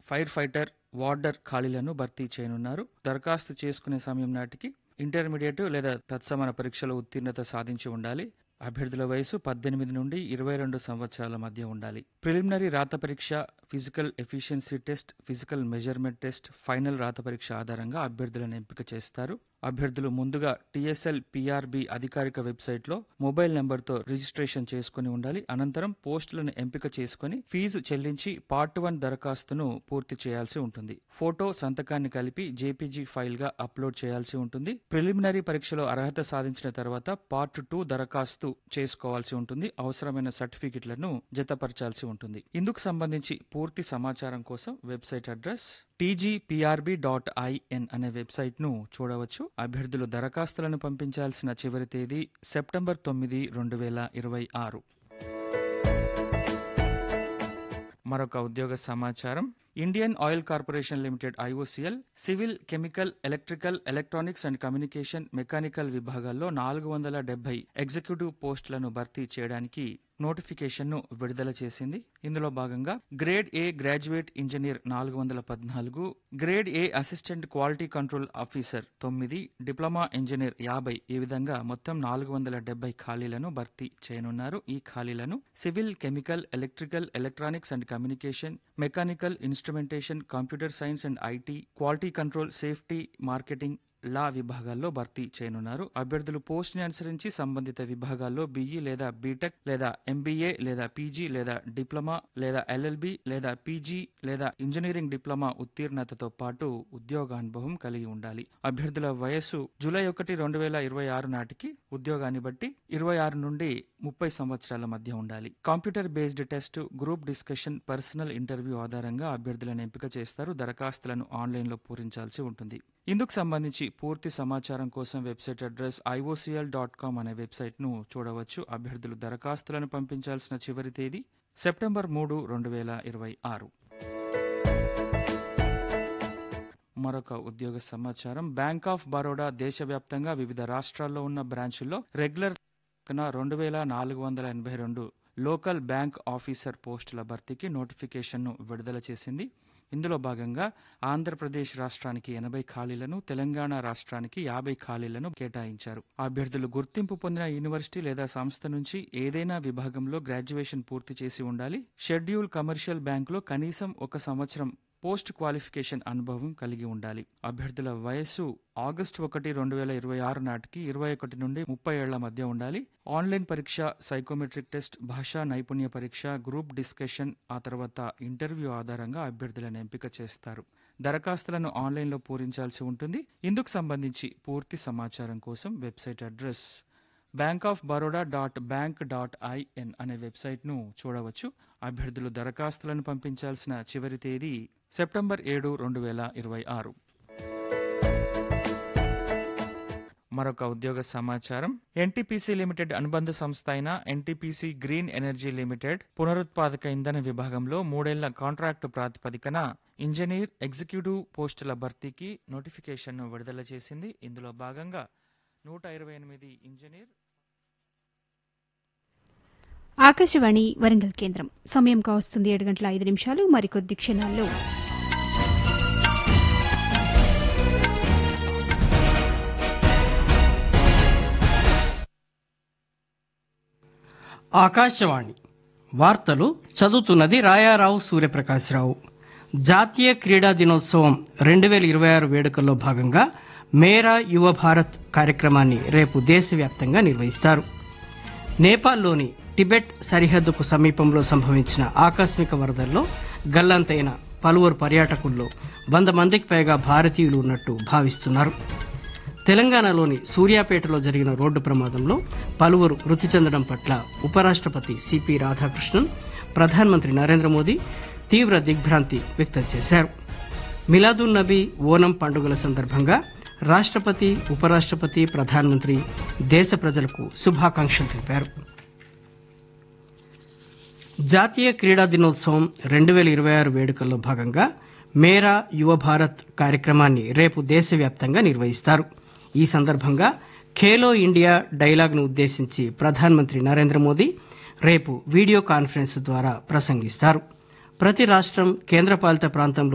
fire fighter warder ఖాళీలను భర్తీ చేయనున్నారు దరఖాస్తు చేసుకునే సమయం నాటికి ఇంటర్మీడియట్ లేదా తత్సమాన పరీక్షలో ఉత్తీర్ణత సాధించి ఉండాలి అభ్యర్థుల వయసు పద్దెనిమిది నుండి ఇరవై రెండు సంవత్సరాల మధ్య ఉండాలి ప్రిలిమినరీ రాత పరీక్ష physical efficiency test physical measurement test final రాత పరీక్ష ఆధారంగా అభ్యర్థులను ఎంపిక చేస్తారు అభ్యర్థులు ముందుగా టీఎస్ఎల్ పిఆర్బి అధికారిక వెబ్సైట్లో మొబైల్ నెంబర్తో రిజిస్ట్రేషన్ చేసుకుని ఉండాలి అనంతరం పోస్టులను ఎంపిక చేసుకుని ఫీజు చెల్లించి పార్ట్ వన్ దరఖాస్తును పూర్తి చేయాల్సి ఉంటుంది ఫోటో సంతకాన్ని కలిపి జేపీజీ ఫైల్ గా అప్లోడ్ చేయాల్సి ఉంటుంది ప్రిలిమినరీ పరీక్షలో అర్హత సాధించిన తర్వాత పార్ట్ టూ దరఖాస్తు చేసుకోవాల్సి ఉంటుంది అవసరమైన సర్టిఫికెట్లను జతపరచాల్సి ఉంటుంది ఇందుకు సంబంధించి పూర్తి సమాచారం కోసం website address TGPRB dot IN అనే వెబ్సైట్ను చూడవచ్చు అభ్యర్థులు దరఖాస్తులను పంపించాల్సిన చివరి తేదీ సెప్టెంబర్ తొమ్మిది రెండు వేల ఇరవై ఆరు మరొక ఉద్యోగ సమాచారం Indian Oil Corporation Limited IOCL civil chemical electrical electronics and communication mechanical విభాగాల్లో నాలుగు వందల డెబ్బై ఎగ్జిక్యూటివ్ పోస్టులను భర్తీ చేయడానికి నోటిఫికేషన్ను విడుదల చేసింది ఇందులో భాగంగా గ్రేడ్ ఏ గ్రాడ్యుయేట్ ఇంజనీర్ నాలుగు వందల పద్నాలుగు grade A assistant quality control officer తొమ్మిది డిప్లొమా ఇంజనీర్ యాభై ఈ విధంగా మొత్తం నాలుగు వందల డెబ్బై ఖాళీలను భర్తీ చేయనున్నారు ఈ ఖాళీలను civil chemical electrical electronics and communication mechanical instrumentation computer science and IT quality control safety marketing law విభాగాల్లో భర్తీ చేయనున్నారు అభ్యర్థులు పోస్ట్ ని అనుసరించి సంబంధిత విభాగాల్లో బీఈ లేదా బీటెక్ లేదా ఎంబీఏ లేదా పీజీ లేదా డిప్లొమా లేదా ఎల్ఎల్బి లేదా పీజీ లేదా ఇంజనీరింగ్ డిప్లొమా ఉత్తీర్ణతతో పాటు ఉద్యోగానుభవం కలిగి ఉండాలి అభ్యర్థుల వయస్సు జూలై ఒకటి రెండు వేల ఇరవై ఆరు నాటికి ఉద్యోగాన్ని బట్టి ఇరవై ఆరు నుండి ముప్పై సంవత్సరాల మధ్య ఉండాలి computer based test group discussion personal interview ఆధారంగా అభ్యర్థులను ఎంపిక చేస్తారు దరఖాస్తులను ఆన్లైన్లో పూరించాల్సి ఉంటుంది ఇందుకు సంబంధించి పూర్తి సమాచారం కోసం website address IOCL dot com అనే వెబ్సైట్ను చూడవచ్చు అభ్యర్థులు దరఖాస్తులను పంపించాల్సిన చివరి తేదీ సెప్టెంబర్ మూడు రెండు వేల ఇరవై ఆరు మరొక ఉద్యోగ సమాచారం బ్యాంక్ ఆఫ్ బరోడా దేశవ్యాప్తంగా వివిధ రాష్ట్రాల్లో ఉన్న బ్రాంచుల్లో రెగ్యులర్ రెండు వేల నాలుగు వందల ఎనభై రెండు లోకల్ బ్యాంక్ ఆఫీసర్ పోస్టుల భర్తీకి నోటిఫికేషన్ను విడుదల చేసింది ఇందులో భాగంగా ఆంధ్రప్రదేశ్ రాష్ట్రానికి ఎనభై ఖాళీలను తెలంగాణ రాష్ట్రానికి యాభై ఖాళీలను కేటాయించారు అభ్యర్థులు గుర్తింపు పొందిన యూనివర్సిటీ లేదా సంస్థ నుంచి ఏదైనా విభాగంలో గ్రాడ్యుయేషన్ పూర్తి చేసి ఉండాలి షెడ్యూల్ కమర్షియల్ బ్యాంకులో కనీసం ఒక సంవత్సరం పోస్ట్ క్వాలిఫికేషన్ అనుభవం కలిగి ఉండాలి అభ్యర్థుల వయస్సు ఆగస్టు ఒకటి రెండు వేల ఇరవై ఆరు నాటికి ఇరవై ఒకటి నుండి ముప్పై ఏళ్ల మధ్య ఉండాలి ఆన్లైన్ పరీక్ష సైకోమెట్రిక్ టెస్ట్ భాషా నైపుణ్య పరీక్ష గ్రూప్ డిస్కషన్ ఆ తర్వాత ఇంటర్వ్యూ ఆధారంగా అభ్యర్థులను ఎంపిక చేస్తారు దరఖాస్తులను ఆన్లైన్లో పూరించాల్సి ఉంటుంది ఇందుకు సంబంధించి పూర్తి సమాచారం కోసం website address Bank of Baroda dot bank dot IN అనే వెబ్సైట్ను చూడవచ్చు అభ్యర్థులు దరఖాస్తులను పంపించాల్సిన చివరి తేదీ సెప్టెంబర్ ఏడు రెండు వేల ఇరవై ఆరు మరొక ఉద్యోగ సమాచారం ఎన్టీపీసీ లిమిటెడ్ అనుబంధ సంస్థ అయిన ఎన్టీపీసీ గ్రీన్ ఎనర్జీ లిమిటెడ్ పునరుత్పాదక ఇంధన విభాగంలో మూడేళ్ల కాంట్రాక్టు ప్రాతిపదికన ఇంజనీర్ ఎగ్జిక్యూటివ్ పోస్టుల భర్తీకి నోటిఫికేషన్ను విడుదల చేసింది ఇందులో భాగంగా నూట ఇరవై ఎనిమిది ఇంజనీర్ ఆకాశవాణి వరంగల్ కేంద్రం సమయం కావస్తుంది ఏడు గంటల ఐదు నిమిషాలు మరికొద్ది క్షణాల్లో ఆకాశవాణి వార్తలు చదువుతున్నది రాయారావు సూర్యప్రకాశ్రావు జాతీయ క్రీడా దినోత్సవం రెండు వేల ఇరవై ఆరు వేడుకల్లో భాగంగా మేరా యువ భారత్ కార్యక్రమాన్ని రేపు దేశవ్యాప్తంగా నిర్వహిస్తారు నేపాల్లోని టిబెట్ సరిహద్దుకు సమీపంలో సంభవించిన ఆకస్మిక వరదల్లో గల్లంతైన పలువురు పర్యాటకుల్లో వంద మందికి పైగా భారతీయులు ఉన్నట్టు భావిస్తున్నారు తెలంగాణలోని సూర్యాపేటలో జరిగిన రోడ్డు ప్రమాదంలో పలువురు మృతి చెందడం పట్ల ఉపరాష్ట్రపతి సిపి రాధాకృష్ణన్ ప్రధానమంత్రి నరేంద్ర మోదీ తీవ్ర దిగ్భ్రాంతి వ్యక్తం చేశారు మిలాదున్ నబీ ఓనం పండుగల సందర్భంగా రాష్ట్రపతి ఉపరాష్ట్రపతి ప్రధానమంత్రి దేశ ప్రజలకు శుభాకాంక్షలు తెలిపారు జాతీయ క్రీడా దినోత్సవం రెండు వేల ఇరవై ఆరు వేడుకల్లో భాగంగా మేరా యువ భారత్ కార్యక్రమాన్ని రేపు దేశవ్యాప్తంగా నిర్వహిస్తారు ఈ సందర్భంగా ఖేలో ఇండియా డైలాగ్ను ఉద్దేశించి ప్రధానమంత్రి నరేంద్ర మోదీ రేపు వీడియో కాన్ఫరెన్స్ ద్వారా ప్రసంగిస్తారు ప్రతి రాష్ట్రం కేంద్రపాలిత ప్రాంతంలో